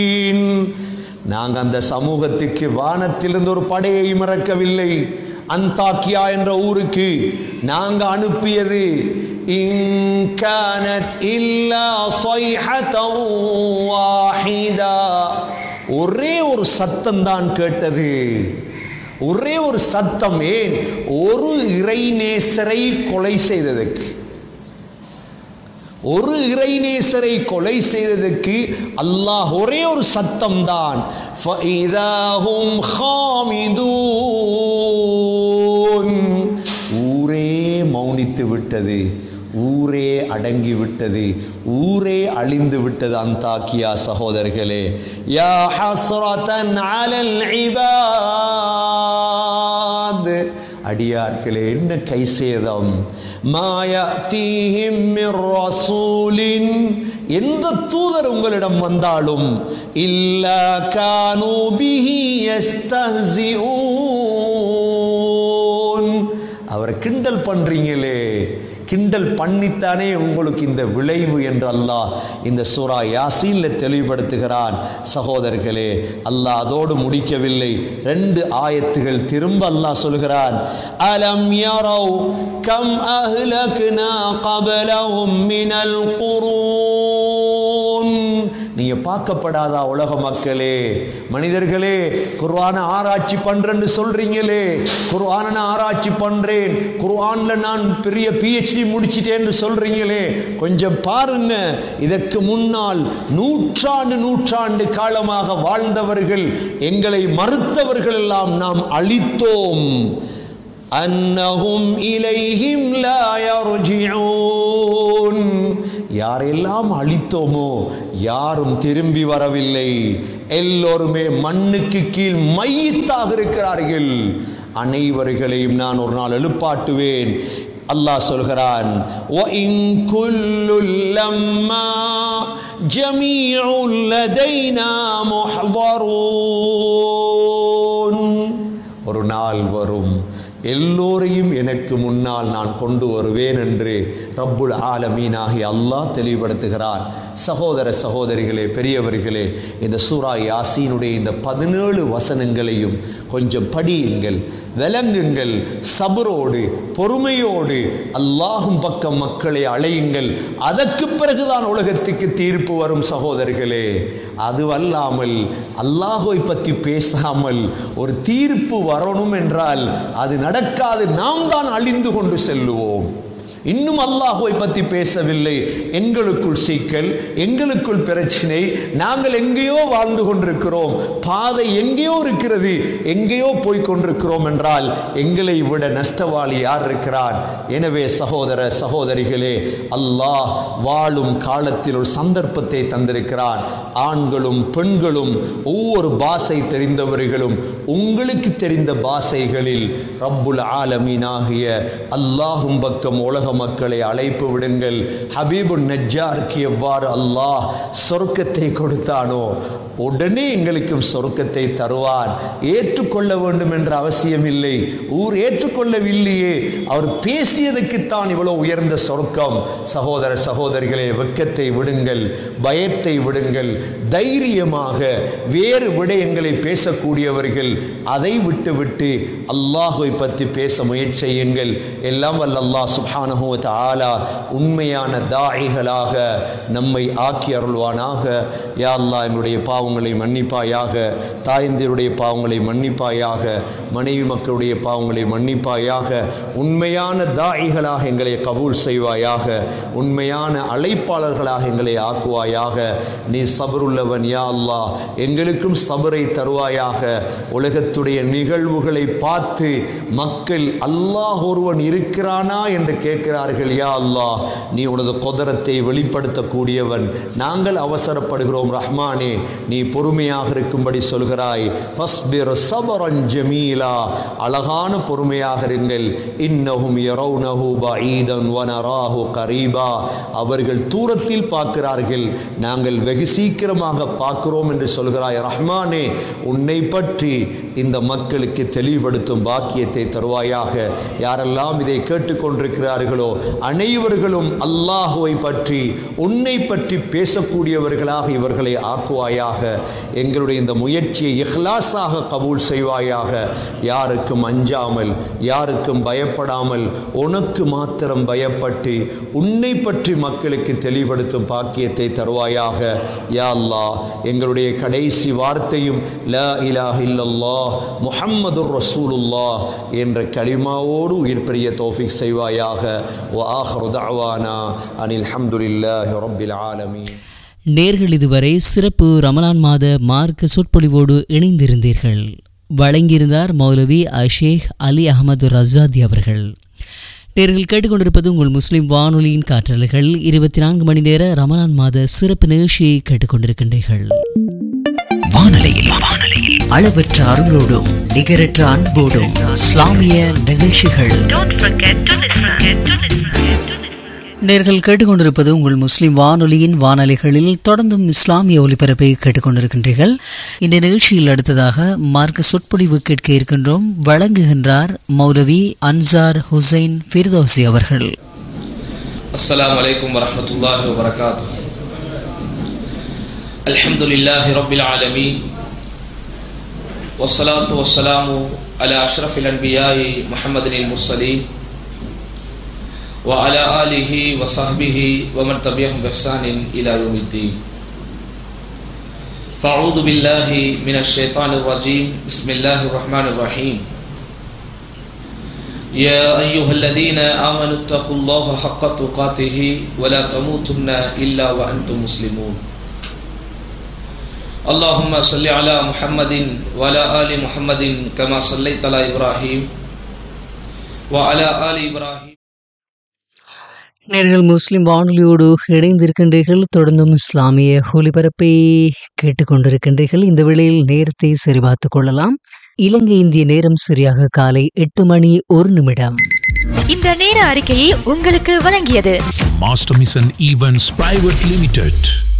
நாங்க அந்த சமூகத்துக்கு வானத்திலிருந்து ஒரு படையை மறக்கவில்லை அந்தாக்கியா என்ற ஊருக்கு நாங்க அனுப்பியது இன் கானத் இல்லா ஸைஹதன் வாஹிதா ஒரே ஒரு சத்தம் தான் கேட்டது ஒரே ஒரு சத்தம் ஏன் ஒரு இறைநேசரை கொலை செய்ததற்கு ஒரு இறைநேசரை கொலை செய்ததற்கு அல்லாஹ் ஒரே ஒரு சத்தம் தான் ஊரே மௌனித்து விட்டது ஊரே அடங்கி விட்டது ஊரே அழிந்து விட்டது அந்தாக்கியா சகோதரர்களே யா ஹஸ்ரதன் அலல் இபாத் அடியார்களே என்ன கை சேதம் மாயத்தீஹிம் மிர் ரசூலின் எந்த தூதர் உங்களிடம் வந்தாலும் இல்ல கானூ பிஹி யஸ்தஹ்சிஊன் அவரை கிண்டல் பண்றீங்களே கிண்டல் பண்ணித்தானே உங்களுக்கு இந்த விளைவு என்று அல்லாஹ் இந்த சூரா யாசீன்ல தெளிவுபடுத்துகிறான் சகோதரர்களே அல்லாஹ் அதோடு முடிக்கவில்லை ரெண்டு ஆயத்துகள் திரும்ப அல்லாஹ் சொல்கிறான் அலம் யரவ் கம் அஹ்லக்னா கபலஹும் மினல் குரூன் நீங்க பார்க்கப்படாதா உலக மக்களே மனிதர்களே குர்ஆன ஆராய்ச்சி பண்றேன்னு சொல்றீங்களே குர்ஆன நான் ஆராய்ச்சி பண்றேன் குர்ஆன்ல நான் பெரிய பிஹெச்டி முடிச்சிட்டேன்னு சொல்றீங்களே கொஞ்சம் பாருங்க இதற்கு முன்னால் நூற்றாண்டு நூற்றாண்டு காலமாக வாழ்ந்தவர்கள் எங்களை மறுத்தவர்கள் எல்லாம் நாம் அழித்தோம் அன்னஹும் இலைஹிம் லா யர்ஜிஊன் யாரெல்லாம் அழித்தோமோ யாரும் திரும்பி வரவில்லை எல்லோருமே மண்ணுக்கு கீழ் மையத்தாக இருக்கிறார்கள் அனைவர்களையும் நான் ஒரு நாள் எழுப்பாட்டுவேன் அல்லாஹ் சொல்கிறான் وَإِن كُلٌّ لَّمَّا جَمِيعٌ لَّدَيْنَا مُحْضَرُونَ ஒரு நாள் வரும் எல்லோரையும் எனக்கு முன்னால் நான் கொண்டு வருவேன் என்று ரப்புல் ஆலமீனாகி அல்லாஹ் தெளிவுபடுத்துகிறான் சகோதர சகோதரிகளே பெரியவர்களே இந்த சூரா யாசீனுடைய இந்த பதினேழு வசனங்களையும் கொஞ்சம் படியுங்கள் விளங்குங்கள் சபரோடு பொறுமையோடு அல்லாஹும் பக்கம் மக்களை அழையுங்கள் அதற்கு பிறகுதான் உலகத்துக்கு தீர்ப்பு வரும் சகோதரர்களே அதுவல்லாமல் அல்லாஹை பற்றி பேசாமல் ஒரு தீர்ப்பு வரணும் என்றால் அது நடக்காது நாம் தான் அழிந்து கொண்டு செல்லுவோம் இன்னும் அல்லாஹுவை பற்றி பேசவில்லை எங்களுக்குள் சிக்கல் எங்களுக்குள் பிரச்சனை நாங்கள் எங்கேயோ வாழ்ந்து கொண்டிருக்கிறோம் பாதை எங்கேயோ இருக்கிறது எங்கேயோ போய் கொண்டிருக்கிறோம் என்றால் எங்களை விட நஷ்டவாளி யார் இருக்கிறார் எனவே சகோதர சகோதரிகளே அல்லாஹ் வாழும் காலத்தில் ஒரு சந்தர்ப்பத்தை தந்திருக்கிறான் ஆண்களும் பெண்களும் ஒவ்வொரு பாஷை தெரிந்தவர்களும் உங்களுக்கு தெரிந்த பாஷைகளில் ரப்புல் ஆலமீனாகிய அல்லாஹும் பக்கம் உலக மக்களை அழைப்பு விடுங்கள் ஹபீபு நஜ்ஜாருக்கு எவ்வாறு அல்லாஹ் சொர்க்கத்தை கொடுத்தானோ உடனே எங்களுக்கும் சொர்க்கத்தை தருவான் ஏற்றுக்கொள்ள வேண்டும் என்ற அவசியம் இல்லை ஊர் ஏற்றுக்கொள்ளவில்லையே அவர் பேசியதுக்குத்தான் இவ்வளவு உயர்ந்த சொர்க்கம் சகோதர சகோதரிகளே வெட்கத்தை விடுங்கள் பயத்தை விடுங்கள் தைரியமாக வேறு விடயங்களை பேசக்கூடியவர்கள் அதை விட்டுவிட்டு அல்லாஹை பற்றி பேச முயற்சி செய்யுங்கள் எல்லாம் வல்ல அல்லாஹ் சுப்ஹானஹு வ தஆலா உண்மையான தாயிகளாக நம்மை ஆக்கி அருள்வானாக யா அல்லாஹ் எங்களுடைய பாவங்களை மன்னிப்பாயாக தாய்ந்தருடைய பாவங்களை மன்னிப்பாயாக மனைவி மக்களுடைய பாவங்களை மன்னிப்பாயாக உண்மையான தாயிகளாக எங்களை கபூல் செய்வாயாக உண்மையான அழைப்பாளர்களாக எங்களை ஆக்குவாயாக நீ சபருள்ளவன் யா அல்லாஹ் எங்களுக்கும் சபரை தருவாயாக உலகத்துடைய நிகழ்வுகளை பார்த்து மக்கள் அல்லாஹ் ஒருவன் இருக்கிறானா என்று கேட்கிறார்கள் யா அல்லாஹ் நீ உனது கொதரத்தை வெளிப்படுத்தக்கூடியவன் நாங்கள் அவசரப்படுகிறோம் ரஹ்மானே நீ பொறுமையாக இருக்கும்படி சொல்கிறாய் ஃபஸ்பிர் சபரன் ஜமீலா அழகான பொறுமையாக இருங்கள் இன்னஹும் யரௌனஹு பஈதன் வனராஹு கரீபா அவர்கள் தூரத்தில் பார்க்கிறார்கள் நாங்கள் வெகு சீக்கிரமாக பார்க்கிறோம் என்று சொல்கிறாய் ரஹ்மானே உன்னை பற்றி இந்த மக்களுக்கு தெளிவுபடுத்தும் பாக்கியத்தை தருவாயாக யாரெல்லாம் இதை கேட்டுக்கொண்டிருக்கிறார்களோ இருக்கிறார்களோ அனைவர்களும் அல்லாஹுவை பற்றி உன்னை பற்றி பேசக்கூடியவர்களாக இவர்களை ஆக்குவாயாக எங்களுடைய இந்த முயற்சியை இஹ்லாஸாக கபூல் செய்வாயாக யாருக்கும் அஞ்சாமல் யாருக்கும் பயப்படாமல் உனக்கு மாத்திரம் பயப்பட்டு உன்னை பற்றி மக்களுக்கு தெளிவுபடுத்தும் பாக்கியத்தை தருவாயாக யா அல்லாஹ் எங்களுடைய கடைசி வார்த்தையும் லா இலாஹ இல்லல்லாஹ் முஹம்மதுர் ரசூலுல்லாஹ் என்ற கலிமாவோடு உயிர் பெரிய தௌஃபிக் செய்வாயாக வ ஆஹிரு தஅவானா அனில் ஹம்துலில்லாஹி ரப்பில் ஆலமீன் நேர்கள் இதுவரை சிறப்பு ரமலான் மாத மார்க்க சொற்பொழிவோடு இணைந்திருந்தீர்கள் வழங்கியிருந்தார் மௌலவி அஷேக் அலி அகமது ரசாதி அவர்கள் நேர்கள் கேட்டுக்கொண்டிருப்பது உங்கள் முஸ்லிம் வானொலியின் காற்றலைகள் இருபத்தி நான்கு மணி நேர ரமலான் மாத சிறப்பு நிகழ்ச்சியை கேட்டுக்கொண்டிருக்கின்றீர்கள் வானொலியில் அளவற்ற அருளோடும் நிகரற்ற அன்போடும் இஸ்லாமிய நிகழ்ச்சிகள் Don't forget to listen. To listen. To listen. நேர்கள் கேட்டுக்கொண்டிருப்பது உங்கள் முஸ்லிம் வானொலியின் வானொலிகளில் தொடர்ந்தும் இஸ்லாமிய ஒலிபரப்பை கேட்டுக்கொண்டிருக்கின்றீர்கள் இந்த நிகழ்ச்சியில் அடுத்ததாக மார்க்க சொற்பொழிவு கேட்க இருக்கின்றோம் வழங்குகின்றார் மௌலவி அன்சார் ஹுசைன் ஃபிர்தோசி அவர்கள் السلام عليكم ورحمة الله وبركاته الحمد لله رب العالمين والصلاة والسلام على أشرف الأنبياء محمد المرسلين وعلى آله وصحبه ومن تبعهم بإحسان إلى يوم الدين فأعوذ بالله من الشيطان الرجيم بسم الله الرحمن الرحيم يا أيها الذين آمنوا اتقوا الله حق تقاته ولا تموتن إلا وأنتم مسلمون اللهم صل على محمد وعلى آل محمد كما صليت على إبراهيم وعلى آل إبراهيم நேர்கள் முஸ்லிம் வானொலியோடு இணைந்திருக்கின்றீர்கள் தொடர்ந்தும் இஸ்லாமிய ஒலிபரப்பை கேட்டுக்கொண்டிருக்கின்றீர்கள் இந்த வேளையில் நேரத்தை சரிபார்த்துக் கொள்ளலாம் இலங்கை இந்திய நேரம் சரியாக காலை எட்டு மணி ஒரு நிமிடம் இந்த நேர அறிக்கையை உங்களுக்கு வழங்கியது Master Mission Events Private Limited.